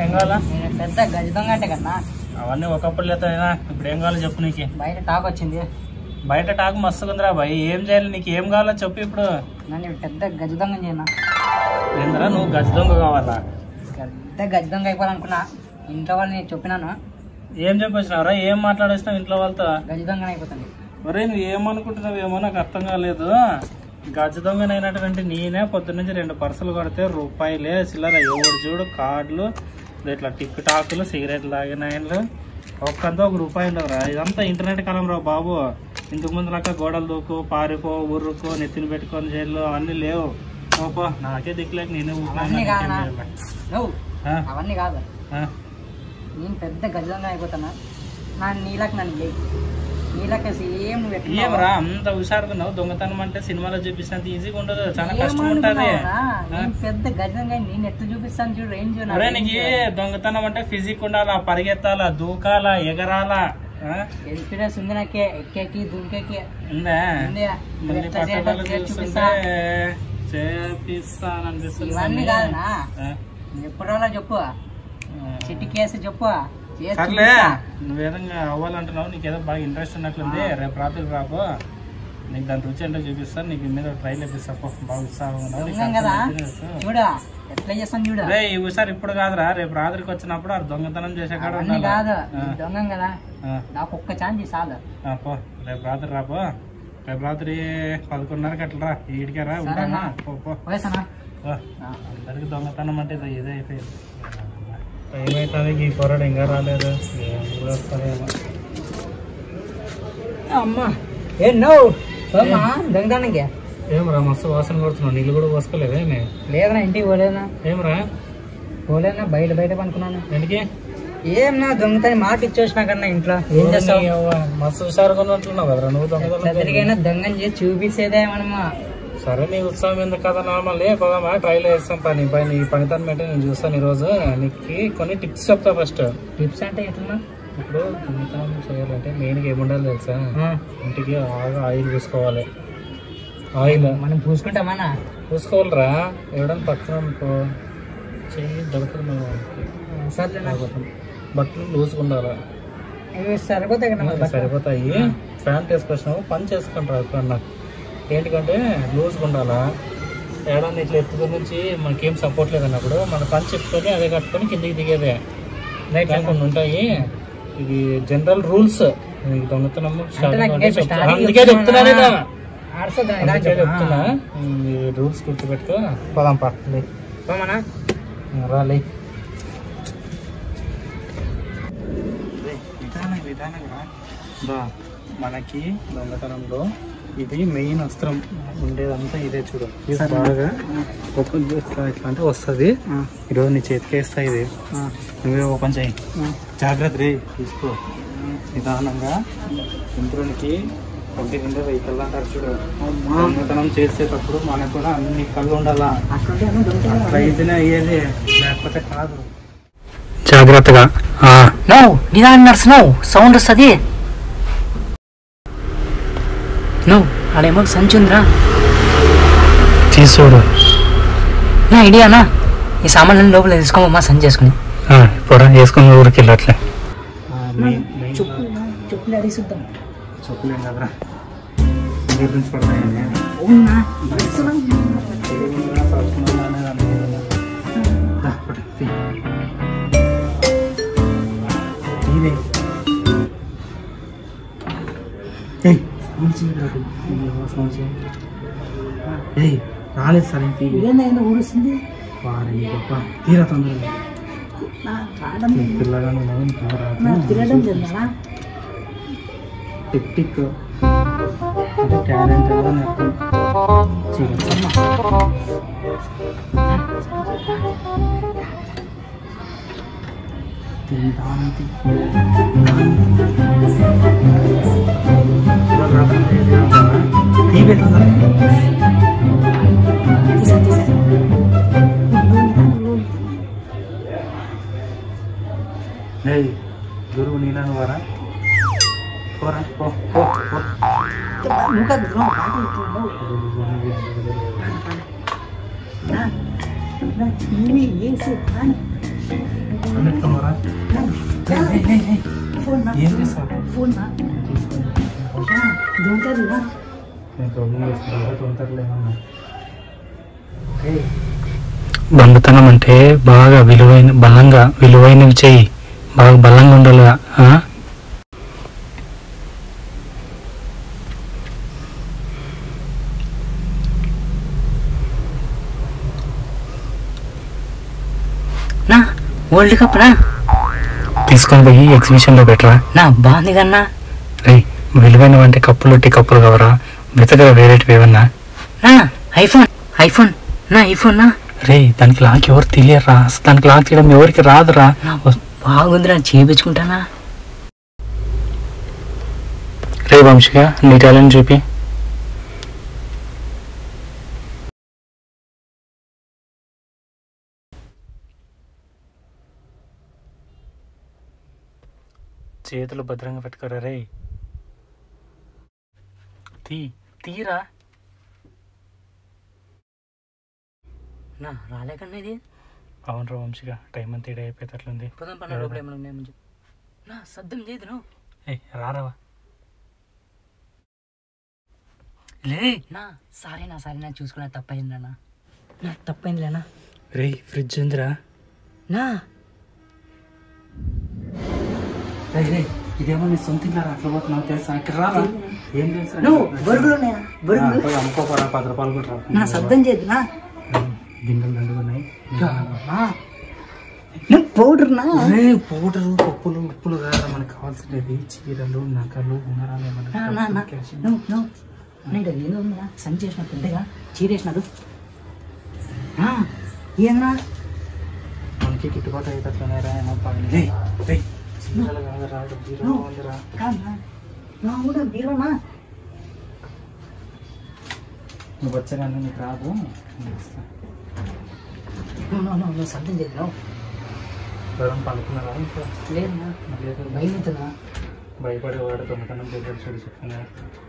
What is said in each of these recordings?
ఏం కావాలా నేను పెద్ద గజ దొంగ అంటే కన్నా అవన్నీ ఒకప్పుడు లేతాయినా ఇప్పుడు ఏం కావాలో చెప్పు నీకు బయట టాక్ వచ్చింది బయట టాక్ మస్తుకుందిరా బాయ్ ఏం చేయాలి నీకు ఏం కావాలో చెప్పు ఇప్పుడు నన్ను పెద్ద గజ దొంగ చేయనా ఏందిరా నువ్వు గజ దొంగ కావాలా పెద్ద గజ దొంగ అయిపోవాలనుకున్నా ఇంట్లో వాళ్ళు నేను చెప్పినాను ఏం చెప్పొచ్చినావురా ఏం మాట్లాడేసినావు ఇంట్లో వాళ్ళతో గజ దొంగ అయిపోతుంది ఒరే నువ్వు ఏమనుకుంటున్నావు ఏమో నాకు అర్థం కాలేదు గజ దొంగనైనటువంటి నేనే పొద్దు నుంచి రెండు పర్సులు కొడితే రూపాయలే చిల్లర ఎవడు చూడు కార్డులు ఇట్లా టిక్ టాకులు సిగరెట్లు తాగినాయన్లు ఒక్కంతా ఒక రూపాయి ఉండవురా ఇదంతా ఇంటర్నెట్ కాలం రా బాబు ఇంతకు ముందు లాగా గోడలు దూకు పారిపో ఉర్రుకో నెత్తిని పెట్టుకొని జైల్లో అన్నీ లేవు ఓపో నాకే దిక్కులేక నేనే ఊరుకున్నాను. అవన్నీ నాకేం కాదా? చేయాలి? నువ్వు ఆ? అవన్నీ కాదు ఆ? నేను పెద్ద గజ దొంగ అయిపోతానా నా నీలకు నన్ను లేవు నీలకు సేమ్ నువ్వు ఎట్లా ఏమరా అంత హుషారుకున్నావు దొంగతనం అంటే సినిమాలో చూపించినంత ఈజీగా ఉండదు చాలా కష్టం ఉంటది నేను పెద్ద గజ దొంగ నేను ఎట్లా చూపిస్తాను చూడు రేంజ్ అరే నీకు దొంగతనం అంటే ఫిజిక్ ఉండాలా పరిగెత్తాలా దూకాలా ఎగరాలా ఆ? ఎక్స్పీరియన్స్ ఉంది నాకే ఎక్కేకి దుంకేకి ఉందా ఉంది. నువ్వు మళ్ళీ ఎట్లా పక్క చేయాలో వాళ్ళు చేసి చూస్తుంటే చూపిస్తా చేపిస్తాననిపిస్తుంది ఇవన్నీ కానీ, కాదనా ఆ? ఎప్పుడోలా చెప్పు చిట్టి కేసు చెప్పు చేసి సర్లే చూపిస్తా. నువ్వు ఏదంగా అవ్వాలంటున్నావు నీకు ఏదో బాగా ఇంట్రెస్ట్ ఉన్నట్లుంది రేపు రాత్రి రాపో నీకు దాని రుచి ఏంటో చూపిస్తాను నీకు మీద ట్రైల్ ఇప్పిస్తా పో. బాగా ఉత్సాహంగా ఉన్నావు. నీకు దొంగం కదా అర్థమైతే చూడు ఎట్లా చేస్తాను చూడు రే ఈ హుషారు ఇప్పుడు కాదురా రేపు రాత్రికి వచ్చినప్పుడు ఆ దొంగతనం చేసే కాడ అవన్నీ ఉండాలి. కాదు ఆ, ఈ దొంగం కదా ఆ, నాకు ఒక్క ఛాన్స్ చాలు ఆ, పో రేపు రాత్రి రాపో రేపు రాత్రి పదకొండున్నరకి అట్లా రా ఈడికే రా ఉంటానా సరేనా? పో పో వయసనా పో. అందరికి దొంగతనం అంటే ఇది ఇదే అయిపోయింది ఏమైతుంది ఈ పొరడు ఇంకా రాలేదు ఏం కూడా వస్తారేమో అమ్మా ఏ నువ్వు దొంగతనానికి ఏమరా మస్తు వాసన కొడుతున్నావు నీళ్ళు కూడా పోసుకోలేదేమి లేదనా ఇంటికి పోలేదనా ఏమరా పోలేదనా బయట బయట పనుకున్నాను ఎందుకే ఏం నా దొంగతని మాట ఇచ్చేసిన కన్నా ఇంట్లో ఏం చేస్తావు నీ అవ్వ, మస్తు హుషారుగా ఉన్నట్లున్నావు కదరా నువ్వు దొంగతనం ఎదురికైనా దొంగని చేసి చూపించేదే మనము సరే నీ ఉత్సాహం ఎందుకు కదా నార్మల్ పోదామా ట్రైల్ వేస్తాం పని పని ఈ పనితనం ఏంటో నేను చూస్తాను ఈరోజు నీకు కొన్ని టిప్స్ చెప్తా ఫస్ట్ టిప్స్ అంటే ఎట్లా ఇప్పుడు దొంగతనం చేయాలంటే మెయిన్గా ఏముండాలి తెలుసా ఇంటికి బాగా ఆయిల్ చూసుకోవాలి ఆయిల్ మనం పూసుకుంటామన్నా చూసుకోవాలిరా ఎవడన్నా పక్కన అనుకో చెయ్యి దొరకదు మనం వాడికి. సర్లేనా ఆగటం. బట్టలు లూజ్గా ఉండాలి ఇవి సరిపోతాయి కదా అది సరిపోతాయి ఫ్యాంట్ వేసుకొచ్చినావు పని చేసుకుంటారు ఎప్పుడన్నా ఏంటికంటే లూజ్గా ఉండాలా ఏడాది ఇట్లా ఎత్తు నుంచి మనకేం సపోర్ట్ లేదన్నప్పుడు మన పని చెప్పుకొని అదే కట్టుకొని కిందికి దిగేదే రైట్ కొన్ని ఉంటాయి ఇది జనరల్ రూల్స్ దొంగతనం starting నాకు నుండి ఇంకా చెప్తా. starting అందుకే చెప్తున్నా నేను ఆడుతుందా అందుకే చెప్తున్నా ఈ రూల్స్ గుర్తుపెట్టుకో పోదాంపా లే. పోమనా రాలే విధానం విధానంగా దా మనకి దొంగతనంలో ఇది మెయిన్ అస్త్రం ఉండేదంతా ఇదే చూడు ఇది బాగా ఓపెన్ చేస్తా ఇట్లా అంటే వస్తుంది ఈరోజు నీ చేతికి వేస్తా ఇది నువ్వే ఓపెన్ చేయి జాగ్రత్త రే తీసుకో నిదానంగా ఇంద్రునికి ఒంటి నిండా వెహికల్ అంటారు చూడు దొంగతనం చేసేటప్పుడు మనకు కూడా అన్ని కళ్ళు ఉండాలా రైతునే అయ్యేది లేకపోతే కాదు జాగ్రత్తగా నో నిదానం నడుస్తున్నావు సౌండ్ వస్తుంది నువ్వు ఆడేమో సంచి ఉందిరా తీసుకోడు నా ఐడియానా ఈ సామాన్లను లోపల తీసుకోమమ్మా సంచి చేసుకుని పొర వేసుకుని ఊరికి వెళ్ళట్లే చెప్పులు అడిగి చూద్దాం చెప్పులేం కదరా గురించి పడతాయని అవునా రాలేదు సార్ ఇంక ఇదేందో ఊరుస్తుంది వారి గొప్ప తీరా తొందరగా నా రావడం నీ పిల్లగా నువ్వు తీరా నా తిరగడం చెందానా టిక్ టిక్ అంటే టాలెంట్ కూడా నాకు చూడమ్మా తింటానికి గురువు నీళ్ళను వారా పోరా పో పో పో ఇంకా దూరం పాటలు టీవీ ఏసీ ఎత్తుకోమరా ఫోన్ నా ఏం చేస్తావు ఫోన్ నా దొంగది నా నేను గమ్మున వేసుకున్నా తొందరలేమన్నా దొంగతనం అంటే బాగా విలువైన బలంగా విలువైనవి చెయ్యి బాగా బలంగా ఉండాలిగా ఆ? నా వరల్డ్ కప్ నా తీసుకొని పోయి ఎగ్జిబిషన్లో పెట్టరా నా బాగుంది కన్నా రే విలువైనవి అంటే కప్పులు టీ కప్పులు కావరా వెతకరా వేరేటివి ఏమన్నా నా ఐఫోన్ ఐఫోన్ నా ఐఫోన్ నా రే దానికి లాక్ ఎవరు తెలియరా అసలు దానికి లాక్ తీయడం ఎవరికి రాదురా నా బాగుంది నా చేయించుకుంటానా రే వంశిగా నీ టాలెంట్ చూపి చేతులు భద్రంగా పెట్టుకోరా రే తీ తీరా నా రాలే కన్నా ఇది అవునరా వంశిగా టైం అంతా ఇడే అయిపోయేటట్లుంది పొద్దున పన్నెండు లోపల ఏమైనా ఉన్నాయో మంచి నా శబ్దం చేయదు నువ్వు ఏ రారావా లే నా సారీ నా సారీ నా చూసుకున్నా తప్పైంది నా నా తప్పైంది లేనా రే ఫ్రిడ్జ్ ఉందిరా నా రే రే ఇదేమో నీ సొంత ఇల్లా అట్లా పోతున్నావు తెలుసా ఇక్కడ రారా ఏం తెలుసా నువ్వు బొరుగులు ఉన్నాయా బొరుగులు పోయి అమ్ముకోపోరా పది రూపాయలు కూడా రా నా శబ్దం చేయదు నా గిన్నెలు దండుగా ఉన్నాయి నువ్వు పౌడర్ నా రే పౌడరు పప్పులు ఉప్పులు కాదు మనకు కావాల్సినవి చీరలు నగలు ఉంగరాలు నా నా నా నువ్వు నువ్వు నేను ఇక్కడ ఏదో ఉందా సంచి చేసిన పెద్దగా చీరేసినాడు ఏమన్నా మనకి గిట్టుబాటు అయ్యేటట్లునే రా ఏమో పని రే రే చీరలు కాదురా బీరువా ఉందిరా కాదా నా కూడా బీరోనా నువ్వు వచ్చగానే నీకు రాదు నేను ఇస్తా. నువ్వు నువ్వు నువ్వు నువ్వు శబ్దం చేయదు నువ్వు ఎవరైనా పడుకున్నారా ఇంకా లేదన్నా లేదు భయం అవుతుందా భయపడేవాడు దొంగతనం చేశాడు చూడు చెప్తున్నా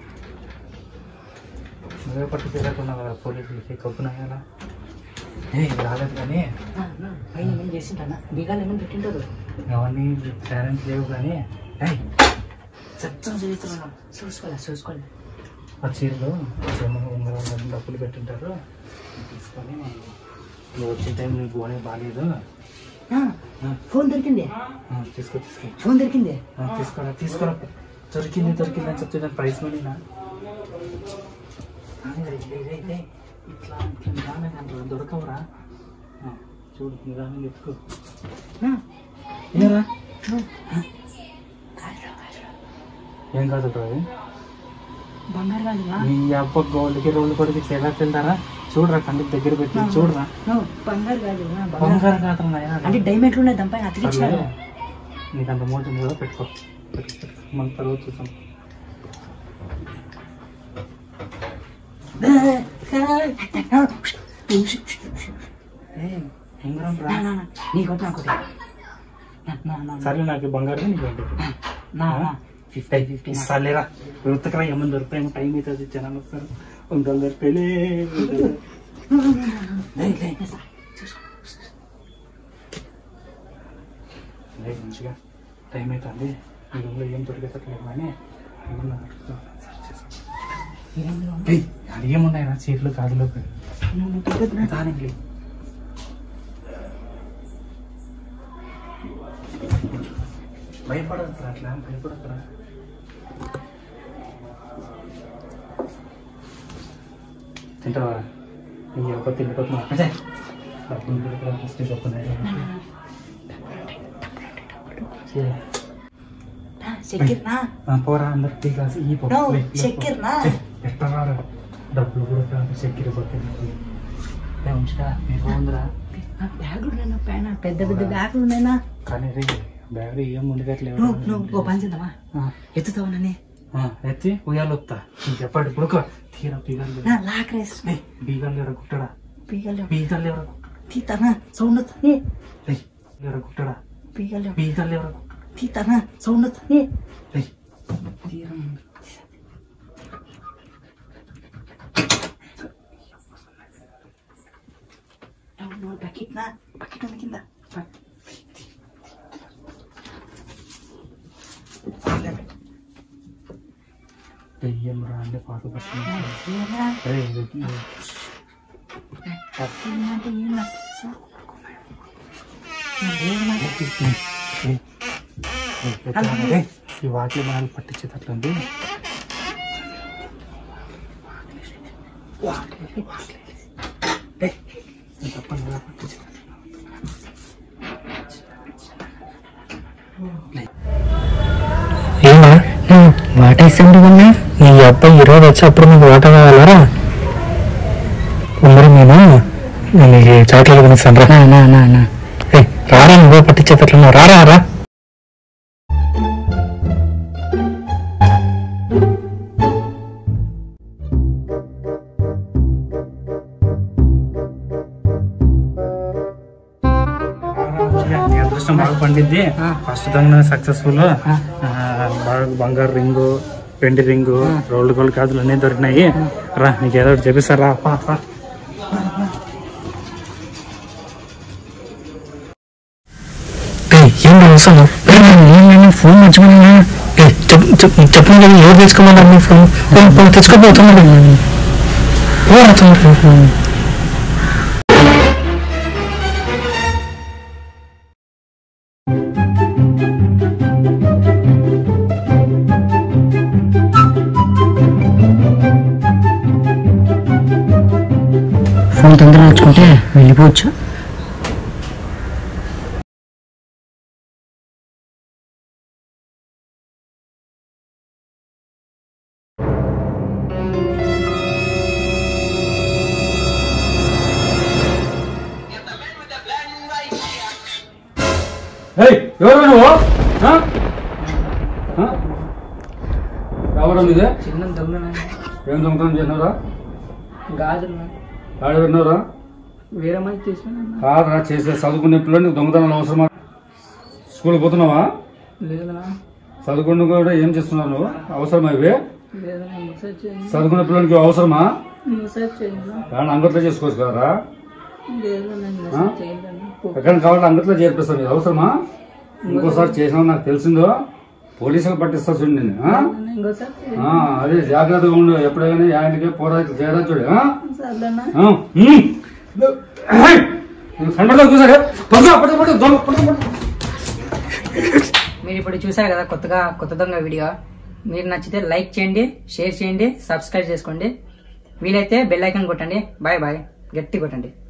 నువ్వే పట్టు చేయకున్నావు కదా పోలీసులకి కప్పునా కదా ఏ రాలేదు కానీ నా, నా, పైన ఏమైనా చేసింటానా బీగాలు ఏమైనా పెట్టింటారు అవన్నీ పేరెంట్స్ లేవు కానీ ఏయ్, శబ్దం చేస్తున్నాను చూసుకోలే చూసుకోలే ఆ చీరలో ఏమో ఉంగరాలు డబ్బులు పెట్టింటారు తీసుకొని నువ్వు వచ్చే టైం నీకు పోనే బాగాలేదు నా, ఫోన్ దొరికింది ఆ, తీసుకో తీసుకో ఫోన్ దొరికింది ఆ, తీసుకోరా తీసుకోరా దొరికింది దొరికింది అని చెప్తే దాని ప్రైస్ మనీనా ఇట్లా ఇట్లా నిదానంగా అంటారు దొరకవురా ఆ, చూడు నిదానంగా ఎత్తుకో నా, ఏరా నువ్వు ఏం కాదు అది బంగారు కాదు నా. నీ అబ్బ గోల్డ్కి రోడ్లు పడికి ఎలా వెళ్తారా చూడరా కంటికి దగ్గర పెట్టి చూడరా నువ్వు బంగారు కాదు నా, బంగారు బంగారం కాదు నాయనా. అంటే డైమండ్లు ఉన్నాయి దానిపైన అతికిచ్చినారు సర్లే. నీకు అంత మోసం కూడా పెట్టుకో పెట్టుకో, పెట్టుకో. మన తర్వాత చూసాం ఉంగరం రా నీకొద్దు నాకొద్దు నా, నా, నా, సరే నాకు బంగారం నీకు ఉంటుంది నా, నా. ఫిఫ్టీ ఫిఫ్టీ నా. సర్లేరా ఉతకరా ఏమన్నా దొరుకుతాయేమో టైం అవుతుంది జనాలు వస్తారు ఉంగరం దొరికితే లే, లే, లే, సార్. లేదు మంచిగా టైం అవుతుంది ఈ రూమ్లో ఏం దొరికేటట్లేదు కానీ ఏమన్నా search చేసాం. ఏమైందిరా? ఏయ్, అది ఏమున్నాయిరా చీరలు గాజులు నువ్వు నువ్వు తగ్గొద్దు నా. దానికి భయపడద్దురా అట్లా భయపడద్దురా తింటావా నీ యొక్క తిండిపోతున్నా అదే డబ్బులు దొరకడం ఫస్ట్ చెప్పుకున్నాయి నా, చక్కెర నా. ఆ, పోరా అందరు టీ గ్లాస్ ఈ పప్పు No, ప్లేట్లో పో. చక్కెర నా. ఛే, ఎట్లా రారా డబ్బులు కూడా కాదు చక్కెర పక్కన ఉంచుతా మీరు బాగుందిరా నా బ్యాగులు ఉన్నాయి నా పైన పెద్ద పెద్ద బ్యాగులు ఉన్నాయి నా. కానీ రే బ్యాగ్ ఏం ఉండగట్లేవు నువ్వు నువ్వు ఓ పని చేద్దామా ఎత్తుతావు నన్ను ఎత్తి ఉయ్యాలు వస్తా నీకు చెప్పండి ఇప్పుడు తీరా బీగాలు నా లాక్ రేస్ ఏయ్, బీగాలు ఎవరా కుట్టడా పీగలు బీగాలు ఎవరా తీతానా సౌండ్ వస్తుంది ఏయ్, ఎవరా కుట్టడా పీగలు బీగాలు ఎవరా తీతానా సౌండ్ వస్తుంది ఏయ్, తీరా ముందు. బకెట్ నా బకెట్ ఉంది కింద దెయ్యం రా అంటే పాత పడుతుంది అరే ఇది- ఇది- ఏయ్, ఈ వాటిలో మనల్ని పట్టించేటట్లుంది తప్పని ఎలా పట్టించేటట్లు ఏమా వాట ఇస్తుంది కన్నా నీ అబ్బాయి ఈరోజు వచ్చి అప్పుడు నీకు వాట కావాలరా మరి నేను నీకు చాక్లెట్ కొనిస్తాను రా ఏయ్, రారా నువ్వే పట్టించేటట్లున్నా రారా రా నీ అదృష్టం బాగా పండిద్ది ఫస్ట్ దొంగ సక్సెస్ఫుల్ బాగా బంగారు రింగు వెండి రింగు రోల్డ్ గోల్డ్ గాజులు అన్నీ దొరికినాయి రా నీకు ఏదో ఒకటి చెప్పిస్తారా పా, పా. ఏం అవసరం ఫోన్ మర్చిపోయినా చెప్పిన కదా ఎవరు తెచ్చుకోమన్నారు మీ ఫోన్ తెచ్చుకోబోతున్నాడు ఫోన్ తొందరగా వచ్చుకుంటే వెళ్ళిపోవచ్చు ఎవరు నువ్వు ఆ? ఆ? ఎవరు ఇది చిన్న దొంగ ఏం దొంగతనం చేసినారా గాజులు ఆడ విన్నారా వేరే మంది తీసుకున్నా కాదురా చేసే చదువుకునే పిల్లలు నీకు దొంగతనాలు అవసరమా స్కూల్ పోతున్నావా లేదనా చదువుకుని కూడా ఏం చేస్తున్నావు నువ్వు అవసరమా ఇవి లేదనా మెసేజ్ చేయండి చదువుకునే పిల్లలకి ఇవి అవసరమా మెసేజ్ చేయండి కానీ అంగట్లో చేసుకోవచ్చు కదరా లేదన్నా ఆ? మెసేజ్ చేయండి ఎక్కడ కావాలంటే అంగట్లో చేర్పిస్తాను ఇది అవసరమా ఇంకోసారి చేసినా నాకు తెలిసిందో పోలీసులు పట్టిస్తా చూడు నేను ఆ? ఇంకోసారి చేయండి ఆ, అదే జాగ్రత్తగా ఉండు ఎప్పుడైనా ఆయనకి పోరాటం చేయరా చూడు ఆ? సర్లేనా ఆ, ఉమ్. నువ్వు కనబడతా కూర్చోరే పడుకో, పడుకో, పడుకో, దొంగ, పడుకో, పడుకో. మీరు ఇప్పుడు చూసారు కదా కొత్తగా కొత్త దొంగ వీడియో మీరు నచ్చితే లైక్ చేయండి షేర్ చేయండి సబ్స్క్రైబ్ చేసుకోండి వీలైతే బెల్ ఐకాన్ కొట్టండి బాయ్ బాయ్ గట్టి కొట్టండి